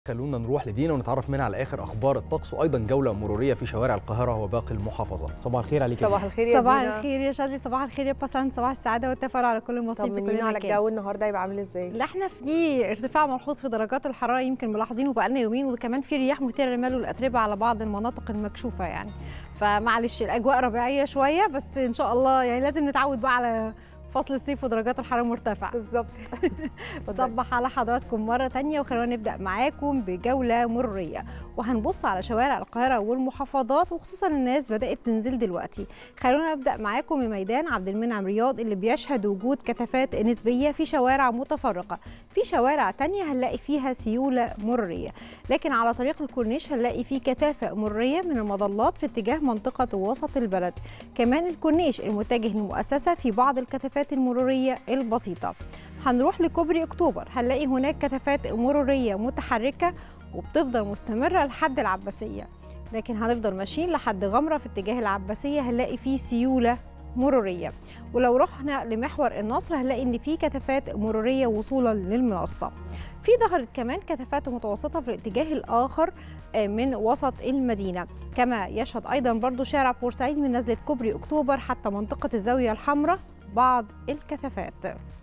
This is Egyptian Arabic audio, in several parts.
خلونا نروح لدينا ونتعرف منها على اخر اخبار الطقس وايضا جوله مروريه في شوارع القاهره وباقي المحافظات صباح الخير عليك يا صباح الخير يا صباح دينا الخير يا شادي صباح الخير يا بسنت صباح السعاده والتفاؤل على كل المصريين في كل طمنينا على مكان الجو النهارده هيبقى عامل ازاي لا احنا في ارتفاع ملحوظ في درجات الحراره يمكن ملاحظينه بقالنا يومين وكمان في رياح مثيره للمال والاتربه على بعض المناطق المكشوفه يعني فمعلش الاجواء ربيعيه شويه بس ان شاء الله يعني لازم نتعود بقى على فصل الصيف ودرجات الحراره مرتفعه بالظبط بصبح على حضراتكم مرة تانية وخلونا نبدأ معاكم بجولة مرورية وهنبص على شوارع القاهرة والمحافظات وخصوصا الناس بدأت تنزل دلوقتي خلونا نبدأ معاكم من ميدان عبد المنعم رياض اللي بيشهد وجود كثافات نسبية في شوارع متفرقة في شوارع تانية هنلاقي فيها سيولة مرورية لكن على طريق الكورنيش هنلاقي فيه كثافة مرورية من المظلات في اتجاه منطقة وسط البلد كمان الكورنيش المتجه للمؤسسة في بعض الكثافات المرورية البسيطة هنروح لكوبري اكتوبر هنلاقي هناك كثافات مروريه متحركه وبتفضل مستمره لحد العباسيه لكن هنفضل ماشيين لحد غمره في اتجاه العباسيه هنلاقي فيه سيوله مروريه ولو رحنا لمحور النصر هنلاقي ان في كثافات مروريه وصولا للمنصه في ظهرت كمان كثافات متوسطه في الاتجاه الاخر من وسط المدينه كما يشهد ايضا برضو شارع بورسعيد من نزله كوبري اكتوبر حتى منطقه الزاويه الحمراء بعض الكثافات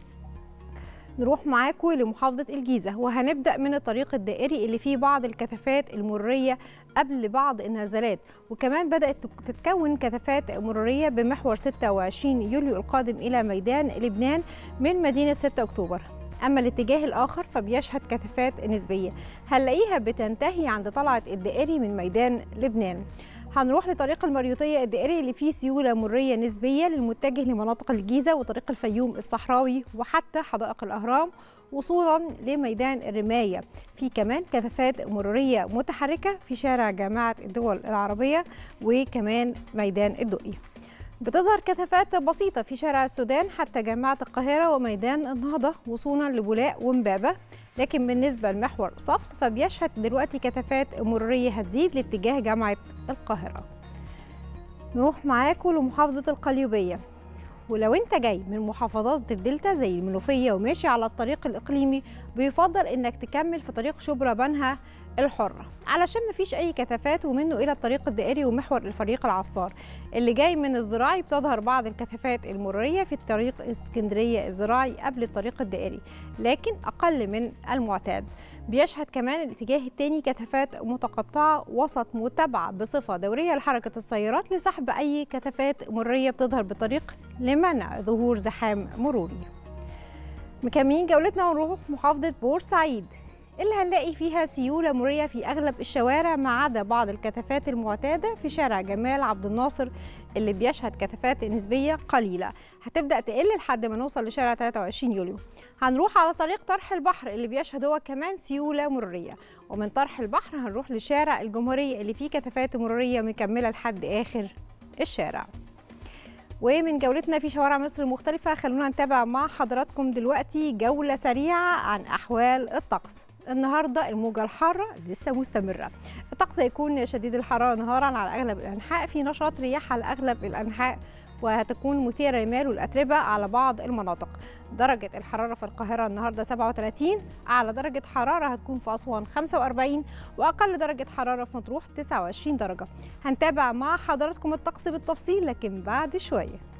نروح معاكم لمحافظة الجيزة وهنبدأ من الطريق الدائري اللي فيه بعض الكثافات المرورية قبل بعض النزلات وكمان بدأت تتكون كثافات مرورية بمحور 26 يوليو القادم إلى ميدان لبنان من مدينة 6 أكتوبر أما الاتجاه الآخر فبيشهد كثافات نسبية هنلاقيها بتنتهي عند طلعة الدائري من ميدان لبنان هنروح لطريق المريوطية الدائري اللي فيه سيولة مرية نسبية للمتجه لمناطق الجيزة وطريق الفيوم الصحراوي وحتى حدائق الأهرام وصولا لميدان الرماية في كمان كثافات مرورية متحركة في شارع جامعة الدول العربية وكمان ميدان الدقي بتظهر كثافات بسيطة في شارع السودان حتى جامعة القاهرة وميدان النهضة وصولا لبولاق ومبابة لكن بالنسبة لمحور صفت فبيشهد دلوقتي كثافات مرورية هتزيد لاتجاه جامعة القاهرة نروح معاكم لمحافظة القليوبية ولو انت جاي من محافظات الدلتا زي المنوفية وماشي على الطريق الإقليمي بيفضل انك تكمل في طريق شبرا بنها الحرة علشان مفيش أي كثافات ومنه إلى الطريق الدائري ومحور الفريق العصار اللي جاي من الزراعي بتظهر بعض الكثافات المرورية في الطريق اسكندرية الزراعي قبل الطريق الدائري لكن أقل من المعتاد بيشهد كمان الاتجاه الثاني كثافات متقطعة وسط متابعة بصفة دورية لحركة السيارات لسحب أي كثافات مرورية بتظهر بالطريق لمنع ظهور زحام مروري مكملين جولتنا ونروح محافظة بورسعيد اللي هنلاقي فيها سيولة مرورية في أغلب الشوارع ما عدا بعض الكثافات المعتادة في شارع جمال عبد الناصر اللي بيشهد كثافات نسبية قليلة هتبدأ تقل لحد ما نوصل لشارع 23 يوليو هنروح على طريق طرح البحر اللي بيشهد هو كمان سيولة مرورية ومن طرح البحر هنروح لشارع الجمهورية اللي فيه كثافات مرورية مكملة لحد آخر الشارع ومن جولتنا في شوارع مصر المختلفة خلونا نتابع مع حضراتكم دلوقتي جولة سريعة عن أحوال الطقس النهارده الموجه الحاره لسه مستمره الطقس هيكون شديد الحراره نهارا على اغلب الانحاء في نشاط رياح على اغلب الانحاء وهتكون مثيرة للمال والأتربة على بعض المناطق درجة الحرارة في القاهرة النهاردة 37 أعلى درجة حرارة هتكون في أسوان 45 وأقل درجة حرارة في مطروح 29 درجة هنتابع مع حضراتكم الطقس بالتفصيل لكن بعد شوية